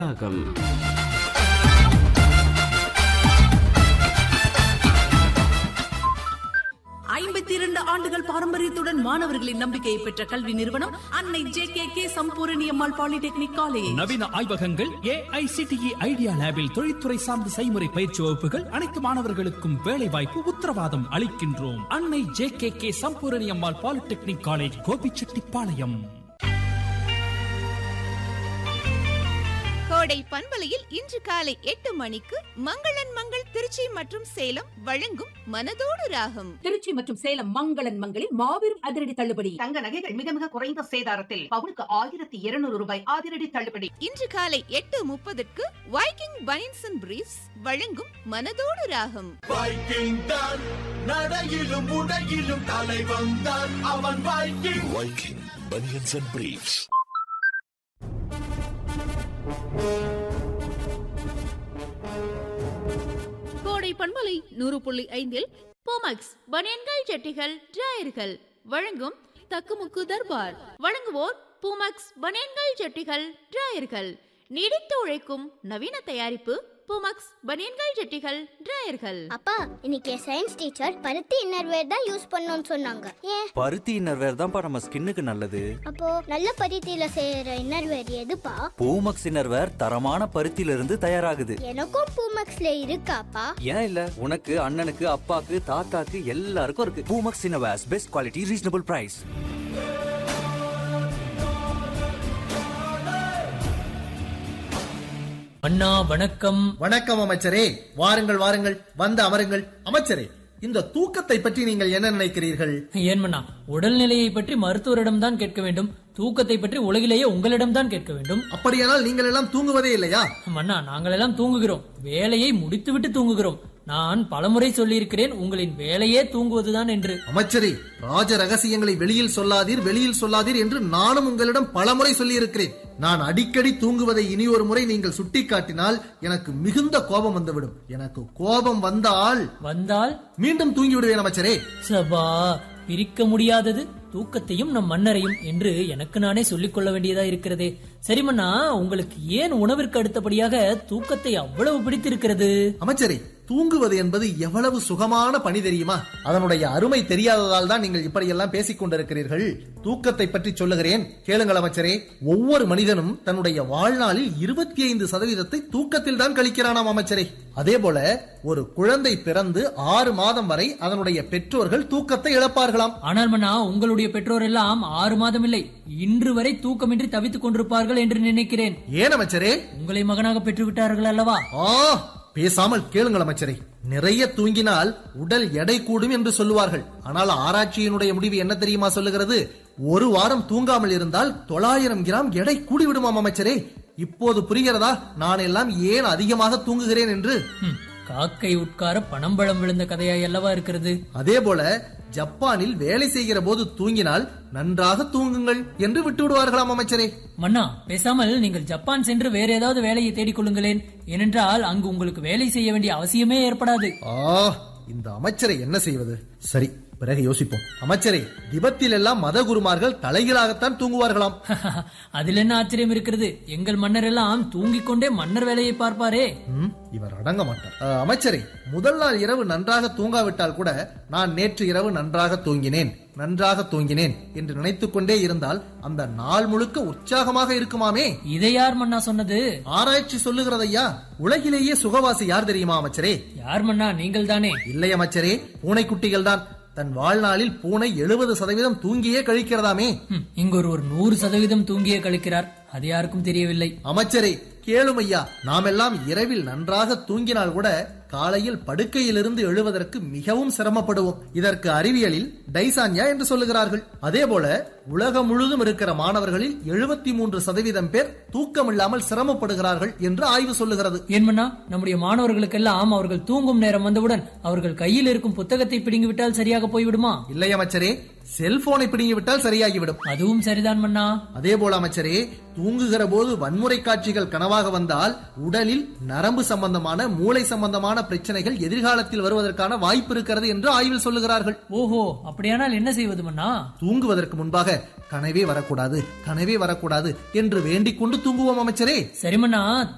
ராகம் ஐம்பத்தி இரண்டு ஆண்டுகள் பாரம்பரியத்துடன் மாணவர்களின் நம்பிக்கையை பெற்ற கல்வி நிறுவனம் Annai J K K Sampoorani Ammal polytechnic college நவீன ஆய்வகங்கள் ஏஐசிடிஇ ஐடியா லேபில் தொழில்துறை சார்ந்த செய்முறை பயிற்சி வகுப்புகள் அனைத்து மாணவர்களுக்கும் வேலை வாய்ப்பு உத்தரவாதம் அளிக்கின்றோம் Annai J K K Sampoorani Ammal polytechnic college Gobichettipalayam Kodai பண்பலையில் இன்று காலை எட்டு மணிக்கு மங்களன் மங்கள் திருச்சி மற்றும் சேலம் வழங்கும் மனதோடு ராகம் திருச்சி மற்றும் சேலம் மங்களன் மங்களில் மாபெரும் அதிரடி தள்ளுபடி தங்க நகைகள் மிக மிக குறைந்த சேதாரத்தில் பவுனுக்கு ஆயிரத்தி இருநூறு ரூபாய் அதிரடி தள்ளுபடி இன்று காலை எட்டு முப்பதுக்கு வைக்கிங் பனின்ஸ் அண்ட் பிரீஃப்ஸ் வழங்கும் மனதோடு ராகம் வைக்கிங் தான் நடையிலும் உடையிலும் தலைவன் தான் அவன் Viking Viking banians and briefs Kodai பண்பலை நூறு புள்ளி ஐந்தில் போமக்ஸ் பனியன்கள் ஜட்டிகள் டிராயர்கள் வழங்கும் தக்குமுக்கு தர்பார் வழங்குவோர் பூமக்ஸ் பனியன்கள் ஜட்டிகள் டிராயர்கள் நீடித்து உழைக்கும் நவீன தயாரிப்பு பூமக்ஸ் பனியன்கள் ஜட்டிகள் டிராயர்கள் அப்பா இன்னைக்கு சயின்ஸ் டீச்சர் பருத்தி இன்னர்வேர் தான் யூஸ் பண்ணணும்னு சொன்னாங்க ஏன் பருத்தி இன்னர்வேர் தான்ப்பா நம்ம ஸ்கின்னுக்கு நல்லது அப்போ நல்ல பருத்தியில செய்யற இன்னர்வேர் எதுப்பா பூமக்ஸ் இன்னர்வேர் தரமான பருத்தியில இருந்து தயாராகுது எனக்கும் பூமக்ஸ்ல இருக்காப்பா ஏன் இல்ல உனக்கு அண்ணனுக்கு அப்பாக்கு தாத்தாக்கு எல்லாருக்கும் இருக்கு Poomex innerwears best quality reasonable price அண்ணா வணக்கம் வணக்கம் அமைச்சரே வாருங்கள் வாருங்கள் வந்து அமருங்கள் அமைச்சரே இந்த தூக்கத்தை பற்றி நீங்கள் என்ன நினைக்கிறீர்கள் ஏன் மன்னா உடல்நிலையை பற்றி மருத்துவரிடம் தான் கேட்க வேண்டும் தூக்கத்தை பற்றி உலகிலேயே உங்களிடம் தான் கேட்க வேண்டும் அப்படியானால் நீங்கள் எல்லாம் தூங்குவதே இல்லையா மன்னா நாங்கள் எல்லாம் தூங்குகிறோம் வேலையை முடித்துவிட்டு தூங்குகிறோம் நான் பலமுறை சொல்லியிருக்கிறேன் உங்களின் வேலையே தூங்குவதுதான் என்று அமைச்சரே ராஜ ரகசியங்களை வெளியில் சொல்லாதீர் வெளியில் சொல்லாதீர் என்று நானும் உங்களிடம் பலமுறை சொல்லியிருக்கிறேன் நான் அடிக்கடி தூங்குவதை இனி ஒரு முறை நீங்கள் சுட்டிக்காட்டினால் எனக்கு மிகுந்த கோபம் வந்துவிடும் எனக்கு கோபம் வந்தால் வந்தால் மீண்டும் தூங்கி விடுவேன் அமைச்சரே சபா பிரிக்க முடியாதது தூக்கத்தையும் நம் மன்னரையும் என்று எனக்கு நானே சொல்லிக் கொள்ள வேண்டியதா இருக்கிறதே சரி மன்னா உங்களுக்கு ஏன் உணவிற்கு அடுத்தபடியாக தூக்கத்தை அவ்வளவு பிடித்திருக்கிறது அமைச்சரே தூங்குவது என்பது எவ்வளவு சுகமான பணி தெரியுமா அதனுடைய அருமை தெரியாததால் தான் நீங்கள் இப்படியெல்லாம் பேசிக் கொண்டிருக்கிறீர்கள் தூக்கத்தை பற்றி சொல்லுகிறேன் கேளுங்கள் அமைச்சரே ஒவ்வொரு மனிதனும் தன்னுடைய வாழ்நாளில் இருபத்தி ஐந்து சதவீதத்தை தூக்கத்தில் தான் கழிக்கிறானாம் அமைச்சரே அதே போல ஒரு குழந்தை பிறந்து ஆறு மாதம் வரை அதனுடைய பெற்றோர்கள் தூக்கத்தை இழப்பார்களாம் ஆனால் மன்னா உங்களுடைய பெற்றோர் எல்லாம் ஆறு மாதம் இல்லை இன்று வரை தூக்கமின்றி தவித்துக் கொண்டிருப்பார்கள் என்று நினைக்கிறேன் ஏன் அமைச்சரே உங்களை மகனாக பெற்று விட்டார்கள் அல்லவா ஆ பேசாமல் கேளுங்கள் அமைச்சரே நிறைய தூங்கினால் உடல் எடை கூடும் என்று சொல்லுவார்கள் ஆனால் ஆராய்ச்சியினுடைய முடிவு என்ன தெரியுமா சொல்லுகிறது ஒரு வாரம் தூங்காமல் இருந்தால் தொள்ளாயிரம் கிராம் எடை கூடிவிடுமாம் அமைச்சரே இப்போது புரிகிறதா நான் எல்லாம் ஏன் அதிகமாக தூங்குகிறேன் என்று ஹம், காக்கை உட்கார பணம்பழம் விழுந்த கதையாய் அல்லவா இருக்கிறது அதே போல ஜப்பானில் வேலை செய்கிற போது தூங்கினால் நன்றாக தூங்குங்கள் என்று விட்டு விடுவார்களாம் அமைச்சரே மன்னா பேசாமல் நீங்கள் ஜப்பான் சென்று வேற ஏதாவது வேலையை தேடிக் கொள்ளுங்களேன் ஏனென்றால் அங்கு உங்களுக்கு வேலை செய்ய வேண்டிய அவசியமே ஏற்படாது ஆ இந்த அமைச்சரை என்ன செய்வது சரி பிறகு யோசிப்போம் அமைச்சரே திபத்தில் எல்லாம் மத குருமார்கள் தலைகீழாகத்தான் தூங்குவார்களாம் அதில் என்ன ஆச்சரியம் இருக்கிறது எங்கள் மன்னர் எல்லாம் தூங்கிக் கொண்டே மன்னர் வேலையை பார்ப்பாரே ம், இவர் அடங்க மாட்டார் அ, அமைச்சரே முதல் நாள் இரவு நன்றாக தூங்காவிட்டால் கூட நான் நேற்று இரவு நன்றாக தூங்கினேன் நன்றாக தூங்கினேன் என்று நினைத்துக் கொண்டே இருந்தால் அந்த நாள் முழுக்க உற்சாகமாக இருக்குமாமே இதை யார் மன்னா சொன்னது ஆராய்ச்சி சொல்லுகிறதையா உலகிலேயே சுகவாசி யார் தெரியுமா அமைச்சரே யார் மன்னா நீங்கள் தானே இல்லை அமைச்சரே பூனைக்குட்டிகள் தான் தன் வாழ்நாளில் பூனை எழுபது சதவீதம் தூங்கியே கழிக்கிறதாமே ஹம், இங்கு ஒருவர் நூறு சதவீதம் தூங்கியே கழிக்கிறார் அது யாருக்கும் தெரியவில்லை அமைச்சரே கேளும் ஐயா நாமெல்லாம் இரவில் நன்றாக தூங்கினால் கூட காலையில் படுக்கையிலிருந்து எழுவதற்கு மிகவும் சிரமப்படுவோம் இதற்கு அறிவியலில் டைசான்யா என்று சொல்லுகிறார்கள் அதே போல உலகம் முழுதும் இருக்கிற மாணவர்களில் எழுபத்தி மூன்று சதவீதம் பேர் தூக்கம் இல்லாமல் சிரமப்படுகிறார்கள் என்று ஆய்வு சொல்லுகிறது ஏன் மன்னா நம்முடைய மாணவர்களுக்கெல்லாம் அவர்கள் தூங்கும் நேரம் வந்தவுடன் அவர்கள் கையில் இருக்கும் புத்தகத்தை பிடுங்கிவிட்டால் சரியாக போய்விடுமா இல்லை அமைச்சரே செல்போனை பிடுங்கிவிட்டால் சரியாகிவிடும் அதுவும் சரிதான் மன்னா அதே போல அமைச்சரே தூங்குகிற போது வன்முறை காட்சிகள் கனவாக வந்தால் உடலில் நரம்பு சம்பந்தமான மூளை சம்பந்தமான பிரச்சனைகள் எதிர்காலத்தில் வருவதற்கான வாய்ப்பு இருக்கிறது என்று ஆய்வில் சொல்லுகிறார்கள் ஓஹோ அப்படியானால் என்ன செய்வது மன்னா தூங்குவதற்கு முன்பாக கனவே வரக்கூடாது கனவே வரக்கூடாது என்று வேண்டிக் கொண்டு தூங்குவோம் அமைச்சரே சரி மன்னா